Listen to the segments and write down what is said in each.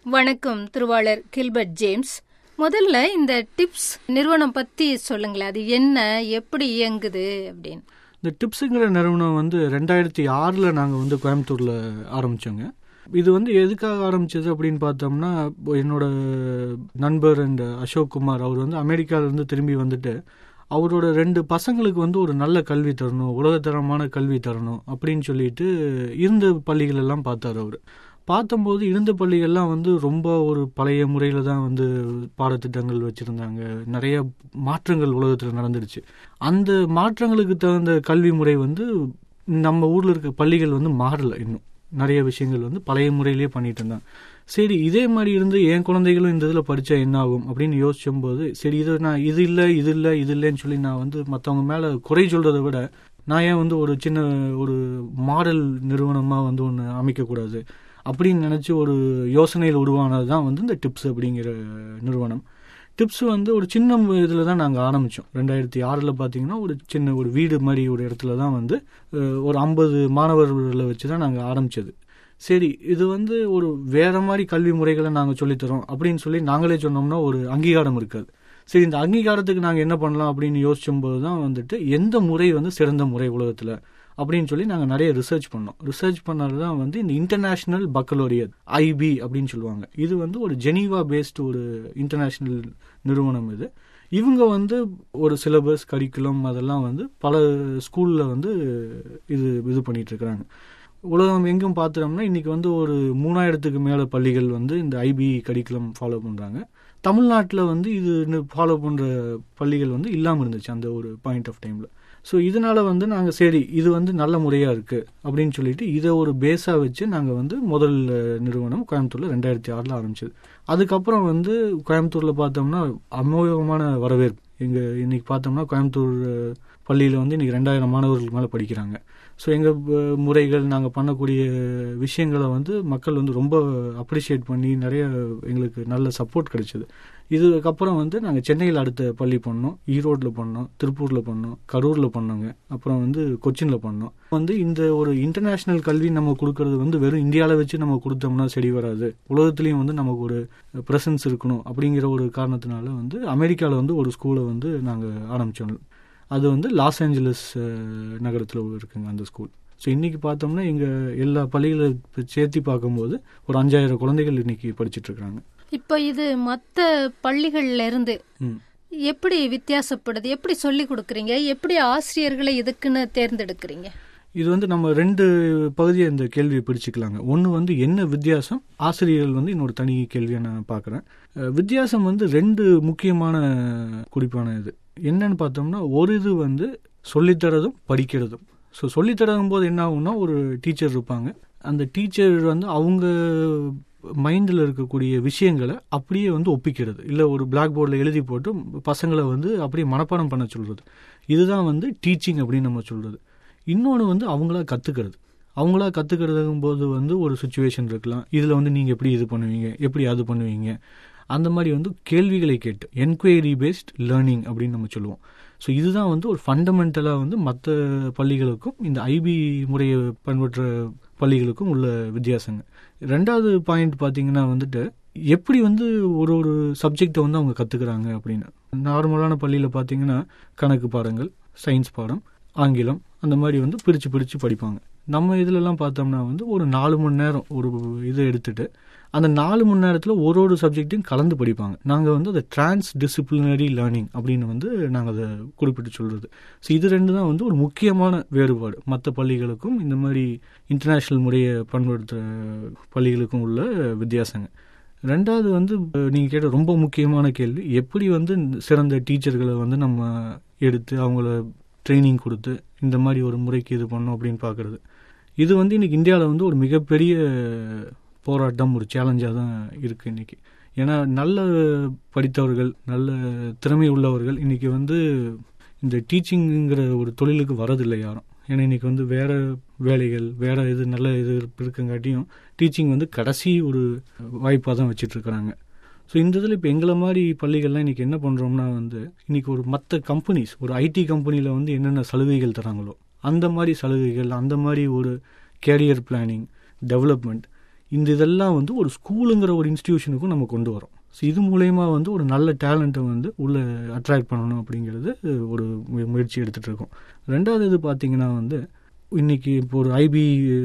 வணக்கம் திருவாளர் Gilbert James முதல்ல இந்த டிப்ஸ் நிறுவனம் பத்தி சொல்லுங்களேன் அது என்ன எப்படி இயங்குது அப்படின்னு இந்த டிப்ஸுங்கிற நிறுவனம் வந்து ரெண்டாயிரத்தி ஆறில் நாங்கள் வந்து கோயம்புத்தூரில் ஆரம்பித்தோங்க இது வந்து எதுக்காக ஆரம்பிச்சது அப்படின்னு பார்த்தோம்னா என்னோட நண்பர் அண்ட் அசோக் குமார் அவர் வந்து அமெரிக்காவிலேருந்து திரும்பி வந்துட்டு அவரோட ரெண்டு பசங்களுக்கு வந்து ஒரு நல்ல கல்வி தரணும் உலகத்தரமான கல்வி தரணும் அப்படின்னு சொல்லிட்டு இருந்த பள்ளிகள் எல்லாம் பார்த்தார் அவர் பார்த்தம்போது இருந்த பள்ளிகள்லாம் வந்து ரொம்ப ஒரு பழைய முறையில் தான் வந்து பாடத்திட்டங்கள் வச்சுருந்தாங்க நிறைய மாற்றங்கள் உலகத்தில் நடந்துடுச்சு அந்த மாற்றங்களுக்கு தகுந்த கல்வி முறை வந்து நம்ம ஊரில் இருக்க பள்ளிகள் வந்து மாறலை இன்னும் நிறைய விஷயங்கள் வந்து பழைய முறையிலேயே பண்ணிட்டு இருந்தாங்க சரி இதே மாதிரி இருந்து என் குழந்தைகளும் இந்த இதில் படித்தா என்ன ஆகும் அப்படின்னு யோசிச்சும்போது சரி இது நான் இது இல்லை இது இல்லை இது இல்லைன்னு சொல்லி நான் வந்து மற்றவங்க மேலே குறை சொல்கிறத விட நான் ஏன் வந்து ஒரு சின்ன ஒரு மாடல் நிறுவனமாக வந்து ஒன்று அமைக்கக்கூடாது அப்படின்னு நினச்சி ஒரு யோசனையில் உருவானது தான் வந்து இந்த டிப்ஸ் அப்படிங்கிற நிறுவனம் டிப்ஸ் வந்து ஒரு சின்ன இதில் தான் நாங்கள் ஆரம்பித்தோம் ரெண்டாயிரத்தி ஆறில் பார்த்தீங்கன்னா ஒரு சின்ன ஒரு வீடு மாதிரி ஒரு இடத்துல தான் வந்து ஒரு ஐம்பது மாணவர்களை வச்சு தான் நாங்கள் ஆரம்பித்தது சரி இது வந்து ஒரு வேற மாதிரி கல்வி முறைகளை நாங்கள் சொல்லித்தரோம் அப்படின்னு சொல்லி நாங்களே சொன்னோம்னா ஒரு அங்கீகாரம் இருக்காது சரி இந்த அங்கீகாரத்துக்கு நாங்கள் என்ன பண்ணலாம் அப்படின்னு யோசிச்சும்போது தான் வந்துட்டு எந்த முறை வந்து சிறந்த முறை உலகத்தில் அப்படின்னு சொல்லி நாங்கள் நிறைய ரிசர்ச் பண்ணோம் ரிசர்ச் பண்ணது தான் வந்து இந்த இன்டர்நேஷ்னல் பக்கலோரியட் ஐபி அப்படின்னு சொல்லுவாங்க இது வந்து ஒரு ஜெனீவா பேஸ்டு ஒரு இன்டர்நேஷ்னல் நிறுவனம் இது இவங்க வந்து ஒரு சிலபஸ் கரிக்குலம் அதெல்லாம் வந்து பல ஸ்கூலில் வந்து இது இது பண்ணிட்டு இருக்கிறாங்க உலகம் எங்கும் பார்த்துட்டோம்னா இன்னைக்கு வந்து ஒரு மூணாயிரத்துக்கு மேலே பள்ளிகள் வந்து இந்த ஐபி கரிக்குலம் ஃபாலோ பண்ணுறாங்க தமிழ்நாட்டில் வந்து இது ஃபாலோ பண்ணுற பள்ளிகள் வந்து இல்லாமல் இருந்துச்சு அந்த ஒரு பாயிண்ட் ஆஃப் டைமில் ஸோ இதனால வந்து நாங்கள் சரி இது வந்து நல்ல முறையாக இருக்குது அப்படின்னு சொல்லிட்டு இதை ஒரு பேஸாக வச்சு நாங்கள் வந்து முதல் நிறுவனம் கோயம்புத்தூரில் ரெண்டாயிரத்தி ஆறில் ஆரம்பிச்சது அதுக்கப்புறம் வந்து கோயம்புத்தூரில் பார்த்தோம்னா அமோகமான வரவேற்பு இங்கே இன்னைக்கு பார்த்தோம்னா கோயம்புத்தூர் பள்ளியில் வந்து இன்றைக்கி ரெண்டாயிரம் மாணவர்களுக்கு மேலே படிக்கிறாங்க ஸோ எங்கள் முறைகள் நாங்கள் பண்ணக்கூடிய விஷயங்களை வந்து மக்கள் வந்து ரொம்ப அப்ரிஷியேட் பண்ணி நிறைய எங்களுக்கு நல்ல சப்போர்ட் கிடைச்சிது இதுக்கப்புறம் வந்து நாங்கள் சென்னையில் அடுத்த பள்ளி பண்ணோம் ஈரோட்டில் பண்ணோம் திருப்பூரில் பண்ணோம் கரூரில் பண்ணோங்க அப்புறம் வந்து கொச்சினில் பண்ணோம் வந்து இந்த ஒரு இன்டர்நேஷ்னல் கல்வி நம்ம கொடுக்கறது வந்து வெறும் இந்தியாவில் வச்சு நம்ம கொடுத்தோம்னா சரி வராது உலகத்துலேயும் வந்து நமக்கு ஒரு ப்ரெசன்ஸ் இருக்கணும் அப்படிங்கிற ஒரு காரணத்தினால வந்து அமெரிக்காவில் வந்து ஒரு ஸ்கூலை வந்து நாங்கள் ஆரம்பித்தோம் அது வந்து லாஸ் ஏஞ்சலஸ் நகரத்தில் இருக்குங்க அந்த ஸ்கூல் ஸோ இன்றைக்கி பார்த்தோம்னா எங்கள் எல்லா பள்ளிகளை சேர்த்து பார்க்கும்போது ஒரு அஞ்சாயிரம் குழந்தைகள் இன்னைக்கு படிச்சுட்டு இருக்கிறாங்க இப்போ இது மற்ற பள்ளிகள்ல இருந்து எப்படி வித்தியாசப்படுது எப்படி சொல்லி கொடுக்குறீங்க எப்படி ஆசிரியர்களை இதுக்குன்னு தேர்ந்தெடுக்கிறீங்க இது வந்து நம்ம ரெண்டு பகுதியை இந்த கேள்வியை பிரிச்சுக்கலாங்க ஒன்று வந்து என்ன வித்தியாசம் ஆசிரியர்கள் வந்து என்னோட தனி கேள்வியை நான் பார்க்குறேன் வித்தியாசம் வந்து ரெண்டு முக்கியமான குறிப்பான இது என்னன்னு பார்த்தோம்னா ஒரு இது வந்து சொல்லித்தரதும் படிக்கிறதும் ஸோ சொல்லித்தரும் போது என்ன ஆகும்னா ஒரு டீச்சர் இருப்பாங்க அந்த டீச்சர் வந்து அவங்க மைண்டில் இருக்கக்கூடிய விஷயங்களை அப்படியே வந்து ஒப்பிக்கிறது இல்லை ஒரு பிளாக் போர்டில் எழுதி போட்டு பசங்களை வந்து அப்படியே மனப்பாடம் பண்ண சொல்கிறது இதுதான் வந்து டீச்சிங் அப்படின்னு நம்ம சொல்கிறது இன்னொன்று வந்து அவங்களா கற்றுக்கிறது அவங்களா கற்றுக்கிறதுங்கும் போது வந்து ஒரு சுச்சுவேஷன் இருக்கலாம் இதில் வந்து நீங்கள் எப்படி இது பண்ணுவீங்க எப்படி அது பண்ணுவீங்க அந்த மாதிரி வந்து கேள்விகளை கேட்டு என்கொயரி பேஸ்ட் லேர்னிங் அப்படின்னு நம்ம சொல்லுவோம் ஸோ இதுதான் வந்து ஒரு ஃபண்டமெண்டலாக வந்து மற்ற பள்ளிகளுக்கும் இந்த ஐபி முறையை பின்பற்ற பள்ளிகளுக்கும் உள்ள வித்தியாசங்க ரெண்டாவது பாயிண்ட் பார்த்தீங்கன்னா வந்துட்டு எப்படி வந்து ஒரு ஒரு சப்ஜெக்டை வந்து அவங்க கற்றுக்குறாங்க அப்படின்னு நார்மலான பள்ளியில் பார்த்தீங்கன்னா கணக்கு பாடங்கள் சயின்ஸ் பாடம் ஆங்கிலம் அந்த மாதிரி வந்து பிரித்து பிரித்து படிப்பாங்க நம்ம இதிலெல்லாம் பார்த்தோம்னா வந்து ஒரு நாலு மணி நேரம் ஒரு இதை எடுத்துட்டு அந்த நாலு மணி நேரத்தில் ஒரு ஒரு சப்ஜெக்ட்டையும் கலந்து படிப்பாங்க நாங்கள் வந்து அதை டிரான்ஸ் டிசிப்ளினரி லேர்னிங் அப்படின்னு வந்து நாங்கள் அதை குறிப்பிட்டு சொல்கிறது ஸோ இது ரெண்டு தான் வந்து ஒரு முக்கியமான வேறுபாடு மற்ற பள்ளிகளுக்கும் இந்த மாதிரி இன்டர்நேஷ்னல் முறையை பயன்படுத்துகிற பள்ளிகளுக்கும் உள்ள வித்தியாசங்க ரெண்டாவது வந்து நீங்கள் கேட்ட ரொம்ப முக்கியமான கேள்வி எப்படி வந்து சிறந்த டீச்சர்களை வந்து நம்ம எடுத்து அவங்கள ட்ரைனிங் கொடுத்து இந்த மாதிரி ஒரு முறைக்கு இது பண்ணோம் அப்படின்னு பார்க்குறது இது வந்து இன்னைக்கு இந்தியாவில் வந்து ஒரு மிகப்பெரிய போராட்டம் ஒரு சேலஞ்சாக தான் இருக்குது இன்றைக்கி ஏன்னா நல்ல படித்தவர்கள் நல்ல திறமை உள்ளவர்கள் இன்றைக்கி வந்து இந்த டீச்சிங்குங்கிற ஒரு தொழிலுக்கு வரதில்லை யாரும் ஏன்னா இன்றைக்கி வந்து வேறு வேலைகள் வேறு இது நல்ல இது இருக்குங்காட்டியும் டீச்சிங் வந்து கடைசி ஒரு வாய்ப்பாக தான் வச்சிட்ருக்குறாங்க ஸோ இந்த இதில் இப்போ எங்களை மாதிரி பள்ளிகள்லாம் இன்றைக்கி என்ன பண்ணுறோம்னா வந்து இன்றைக்கி ஒரு மற்ற கம்பெனிஸ் ஒரு ஐடி கம்பெனியில் வந்து என்னென்ன சலுகைகள் தராங்களோ அந்த மாதிரி சலுகைகள் அந்த மாதிரி ஒரு கேரியர் பிளானிங் டெவலப்மெண்ட் இந்த இதெல்லாம் வந்து ஒரு ஸ்கூலுங்கிற ஒரு இன்ஸ்டிடியூஷனுக்கும் நம்ம கொண்டு வரோம் ஸோ இது மூலயமா வந்து ஒரு நல்ல டேலண்ட்டை வந்து உள்ளே அட்ராக்ட் பண்ணணும் அப்படிங்கிறது ஒரு மு- முயற்சி எடுத்துகிட்டு இருக்கோம் ரெண்டாவது இது பார்த்தீங்கன்னா வந்து இன்னைக்கு இப்போ ஒரு ஐபி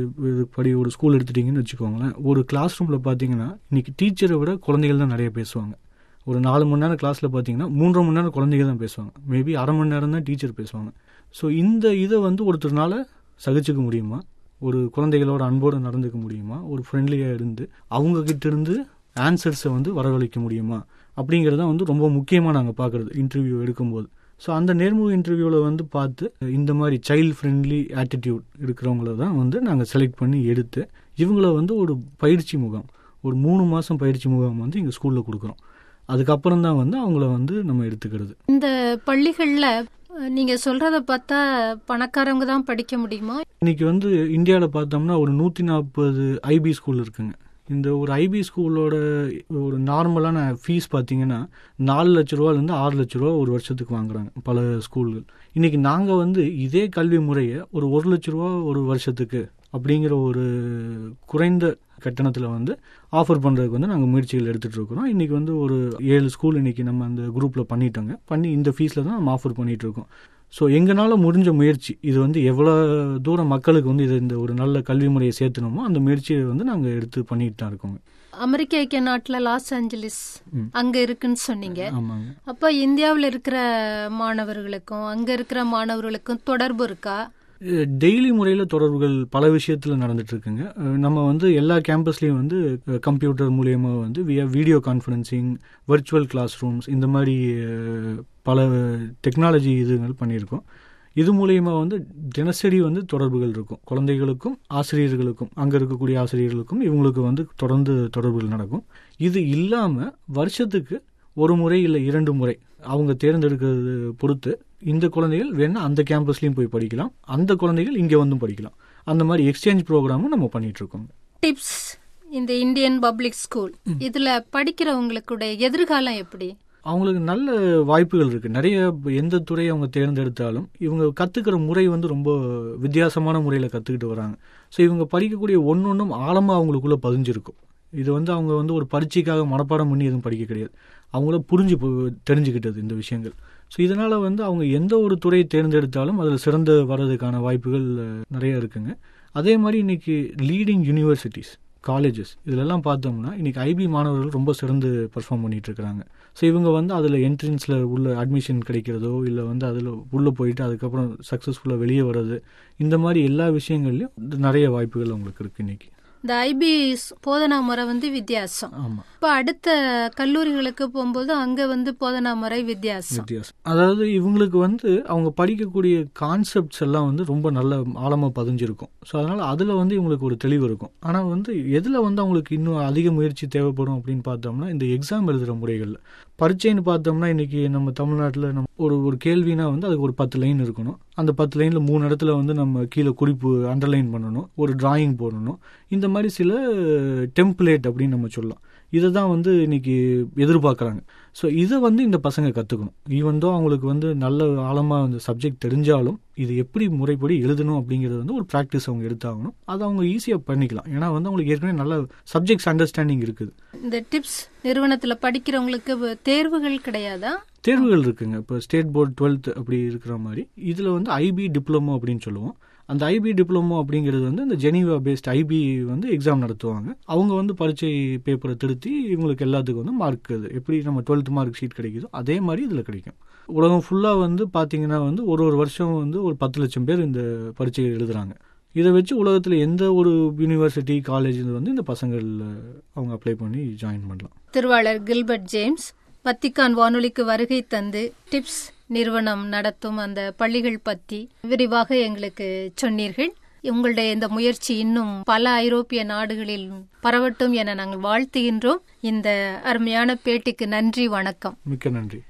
படி ஒரு ஸ்கூல் எடுத்துட்டிங்கன்னு வச்சுக்கோங்களேன் ஒரு கிளாஸ் ரூமில் பார்த்தீங்கன்னா இன்னைக்கு டீச்சரை விட குழந்தைகள் தான் நிறைய பேசுவாங்க ஒரு நாலு மணி நேரம் கிளாஸில் பார்த்தீங்கன்னா மூன்றரை மணி நேரம் குழந்தைங்க தான் பேசுவாங்க மேபி அரை மணி நேரம் தான் டீச்சர் பேசுவாங்க ஸோ இந்த இதை வந்து ஒருத்தர்னால சகிச்சுக்க முடியுமா ஒரு குழந்தைகளோட அன்போடு நடந்துக்க முடியுமா ஒரு ஃப்ரெண்ட்லியாக இருந்து அவங்க கிட்ட இருந்து ஆன்சர்ஸை வந்து வரவழைக்க முடியுமா அப்படிங்கிறத வந்து ரொம்ப முக்கியமாக நாங்கள் பார்க்குறது இன்டர்வியூ எடுக்கும்போது ஸோ அந்த நேர்முக இன்டர்வியூவில் வந்து பார்த்து இந்த மாதிரி சைல்ட் ஃப்ரெண்ட்லி ஆட்டிடியூட் இருக்கிறவங்கள தான் வந்து நாங்கள் செலக்ட் பண்ணி எடுத்து இவங்கள வந்து ஒரு பயிற்சி முகாம் ஒரு மூணு மாதம் பயிற்சி முகாம் வந்து எங்கள் ஸ்கூலில் கொடுக்குறோம் அதுக்கப்புறம் தான் வந்து அவங்கள வந்து நம்ம எடுத்துக்கிறது இந்த பள்ளிகள்ல அஹ், நீங்க சொல்றத பார்த்தா பணக்காரவங்க தான் படிக்க முடியுமா இன்னைக்கு வந்து இந்தியாவில் பார்த்தோம்னா ஒரு நூற்றி நாற்பது ஐபி ஸ்கூல் இருக்குங்க இந்த ஒரு ஐபி ஸ்கூலோட ஒரு நார்மலான ஃபீஸ் பார்த்தீங்கன்னா நாலு லட்ச ரூபாலேருந்து ஆறு லட்ச ரூபா ஒரு வருஷத்துக்கு வாங்குறாங்க பல ஸ்கூல்கள் இன்னைக்கு நாங்கள் வந்து இதே கல்வி முறையை ஒரு ஒரு லட்ச ரூபா ஒரு வருஷத்துக்கு அப்படிங்கிற ஒரு குறைந்த கட்டணத்தில் வந்து ஆஃபர் பண்ணுறதுக்கு வந்து நாங்கள் முயற்சிகள் எடுத்துகிட்டு இருக்கிறோம் இன்றைக்கி வந்து ஒரு ஏழு ஸ்கூல் இன்றைக்கி நம்ம அந்த குரூப்பில் பண்ணிட்டோங்க பண்ணி இந்த ஃபீஸில் தான் நம்ம ஆஃபர் பண்ணிகிட்டு இருக்கோம் ஸோ எங்களால் முடிஞ்ச முயற்சி இது வந்து எவ்வளோ தூரம் மக்களுக்கு வந்து இது இந்த ஒரு நல்ல கல்வி முறையை சேர்த்தணுமோ அந்த முயற்சியை வந்து நாங்கள் எடுத்து பண்ணிட்டு தான் இருக்கோங்க அமெரிக்க ஐக்கிய நாட்டுல லாஸ் ஏஞ்சலிஸ் ம். அங்க இருக்குன்னு சொன்னீங்க ஆமாங்க அப்ப இந்தியாவில் இருக்கிற மாணவர்களுக்கும் அங்க இருக்கிற மாணவர்களுக்கும் தொடர்பு இருக்கா டெய்லி முறையில் தொடர்புகள் பல விஷயத்தில் நடந்துட்டு இருக்குங்க அஹ் நம்ம வந்து எல்லா கேம்பஸ்லேயும் வந்து கம்ப்யூட்டர் மூலியமாக வந்து via video conferencing virtual classrooms இந்த மாதிரி அஹ், பல டெக்னாலஜி இதுகள் பண்ணியிருக்கோம் இது மூலியமாக வந்து தினசரி வந்து தொடர்புகள் இருக்கும் குழந்தைகளுக்கும் ஆசிரியர்களுக்கும் அங்கே இருக்கக்கூடிய ஆசிரியர்களுக்கும் இவங்களுக்கு வந்து தொடர்ந்து தொடர்புகள் நடக்கும் இது இல்லாமல் வருஷத்துக்கு ஒரு முறை இல்லை இரண்டு முறை அவங்க தேர்ந்தெடுக்கிறது பொறுத்து இந்த குழந்தைகள் வேணா அந்த கேம்பஸ்லயும் போய் படிக்கலாம் அந்த குழந்தைகள் இங்கே வந்தும் படிக்கலாம் அந்த மாதிரி எக்ஸ்சேஞ்ச் ப்ரோக்ராமும் நம்ம பண்ணிட்டு இருக்கோம் டிப்ஸ் இந்த இந்தியன் பப்ளிக் ஸ்கூல் இதுல படிக்கிறவங்களுடைய எதிர்காலம் எப்படி அவங்களுக்கு நல்ல வாய்ப்புகள் இருக்கு நிறைய எந்த துறையை அவங்க தேர்ந்தெடுத்தாலும் இவங்க கத்துக்கிற முறை வந்து ரொம்ப வித்தியாசமான முறையில் கத்துக்கிட்டு வராங்க ஸோ இவங்க படிக்கக்கூடிய ஒன்னொன்றும் ஆழமாக அவங்களுக்குள்ள பதிஞ்சிருக்கும் இது வந்து அவங்க வந்து ஒரு பரீட்சைக்காக மனப்பாடம் பண்ணி எதுவும் படிக்க கிடையாது அவங்கள புரிஞ்சு பு- தெரிஞ்சுக்கிட்டது இந்த விஷயங்கள் ஸோ இதனால வந்து அவங்க எந்த ஒரு துறையை தேர்ந்தெடுத்தாலும் அதில் சிறந்து வர்றதுக்கான வாய்ப்புகள் அஹ், நிறைய இருக்குங்க அதே மாதிரி இன்னைக்கு லீடிங் யூனிவர்சிட்டிஸ் காலேஜஸ் இதிலெல்லாம் பார்த்தோம்னா இன்னைக்கு ஐபி மாணவர்கள் ரொம்ப சிறந்து பெர்ஃபார்ம் பண்ணிட்டு இருக்கிறாங்க ஸோ இவங்க வந்து அதில் என்ட்ரன்ஸில் உள்ள அட்மிஷன் கிடைக்கிறதோ இல்லை வந்து அதில் உள்ளே போயிட்டு அதுக்கப்புறம் சக்ஸஸ்ஃபுல்லாக வெளியே வர்றது இந்த மாதிரி எல்லா விஷயங்கள்லையும் நிறைய வாய்ப்புகள் அவங்களுக்கு இருக்கு இன்னைக்கு இந்த ஐபி போதனா முறை வந்து வித்தியாசம் ஆமாம் இப்ப அடுத்த கல்லூரிகளுக்கு போகும்போது அங்க வந்து போதனா முறை வித்தியாசம் வித்தியாசம் அதாவது இவங்களுக்கு வந்து அவங்க படிக்கக்கூடிய கான்செப்ட்ஸ் எல்லாம் வந்து ரொம்ப நல்ல ஆழமாக பதிஞ்சிருக்கும் ஸோ அதனால் அதில் வந்து இவங்களுக்கு ஒரு தெளிவு இருக்கும் ஆனால் வந்து எதில் வந்து அவங்களுக்கு இன்னும் அதிக முயற்சி தேவைப்படும் அப்படின்னு பார்த்தோம்னா இந்த எக்ஸாம் எழுதுகிற முறைகளில் பரீட்சைன்னு பார்த்தோம்னா இன்னைக்கு நம்ம தமிழ்நாட்டில் நம்ம ஒரு ஒரு கேள்வினா வந்து அதுக்கு ஒரு பத்து லைன் இருக்கணும் அந்த பத்து லைனில் மூணு இடத்துல வந்து நம்ம கீழே குறிப்பு அண்டர்லைன் பண்ணணும் ஒரு டிராயிங் போடணும் இந்த மாதிரி சில டெம்ப்ளேட் அப்படின்னு நம்ம சொல்லலாம் இதை தான் வந்து இன்னைக்கு எதிர்பார்க்குறாங்க ஸோ இதை வந்து இந்த பசங்க கற்றுக்கணும் ஈவன் தோ அவங்களுக்கு வந்து நல்ல ஆழமாக அந்த சப்ஜெக்ட் தெரிஞ்சாலும் இது எப்படி முறைப்படி எழுதணும் அப்படிங்கிறது வந்து ஒரு ப்ராக்டிஸ் அவங்க எடுத்தாகணும் அதை அவங்க ஈஸியாக பண்ணிக்கலாம் ஏன்னா வந்து அவங்களுக்கு ஏற்கனவே நல்ல சப்ஜெக்ட்ஸ் அண்டர்ஸ்டாண்டிங் இருக்குது இந்த டிப்ஸ் நிறுவனத்துல படிக்கிறவங்களுக்கு வ- தேர்வுகள் கிடையாதா தேர்வுகள் இருக்குங்க இப்போ ஸ்டேட் போர்டு டுவெல்த் அப்படி இருக்கிற மாதிரி இதில் வந்து ஐபி டிப்ளமோ அப்படின்னு சொல்லுவோம் அந்த ஐபி டிப்ளமோ அப்படிங்கிறது வந்து இந்த ஜெனீவா பேஸ்ட் ஐபி வந்து எக்ஸாம் நடத்துவாங்க அவங்க வந்து பரீட்சை பேப்பரை திருத்தி இவங்களுக்கு எல்லாத்துக்கும் வந்து மார்க் அது எப்படி நம்ம டுவெல்த் மார்க் ஷீட் கிடைக்குதோ அதே மாதிரி இதில் கிடைக்கும் உலகம் ஃபுல்லாக வந்து பார்த்தீங்கன்னா வந்து ஒரு ஒரு வருஷம் வந்து ஒரு பத்து லட்சம் பேர் இந்த பரீட்சை எழுதுறாங்க இதை வச்சு உலகத்தில் எந்த ஒரு யூனிவர்சிட்டி காலேஜ் வந்து இந்த பசங்கள் அவங்க அப்ளை பண்ணி ஜாயின் பண்ணலாம் திருவாளர் கில்பர்ட் ஜேம்ஸ் வத்திக்கான் வானொலிக்கு வருகை தந்து டிப்ஸ் நிறுவனம் நடத்தும் அந்த பள்ளிகள் பத்தி விரிவாக எங்களுக்கு சொன்னீர்கள் உங்களுடைய இந்த முயற்சி இன்னும் பல ஐரோப்பிய நாடுகளில் பரவட்டும் என நாங்கள் வாழ்த்துகின்றோம் இந்த அருமையான பேட்டிக்கு நன்றி வணக்கம் மிக்க நன்றி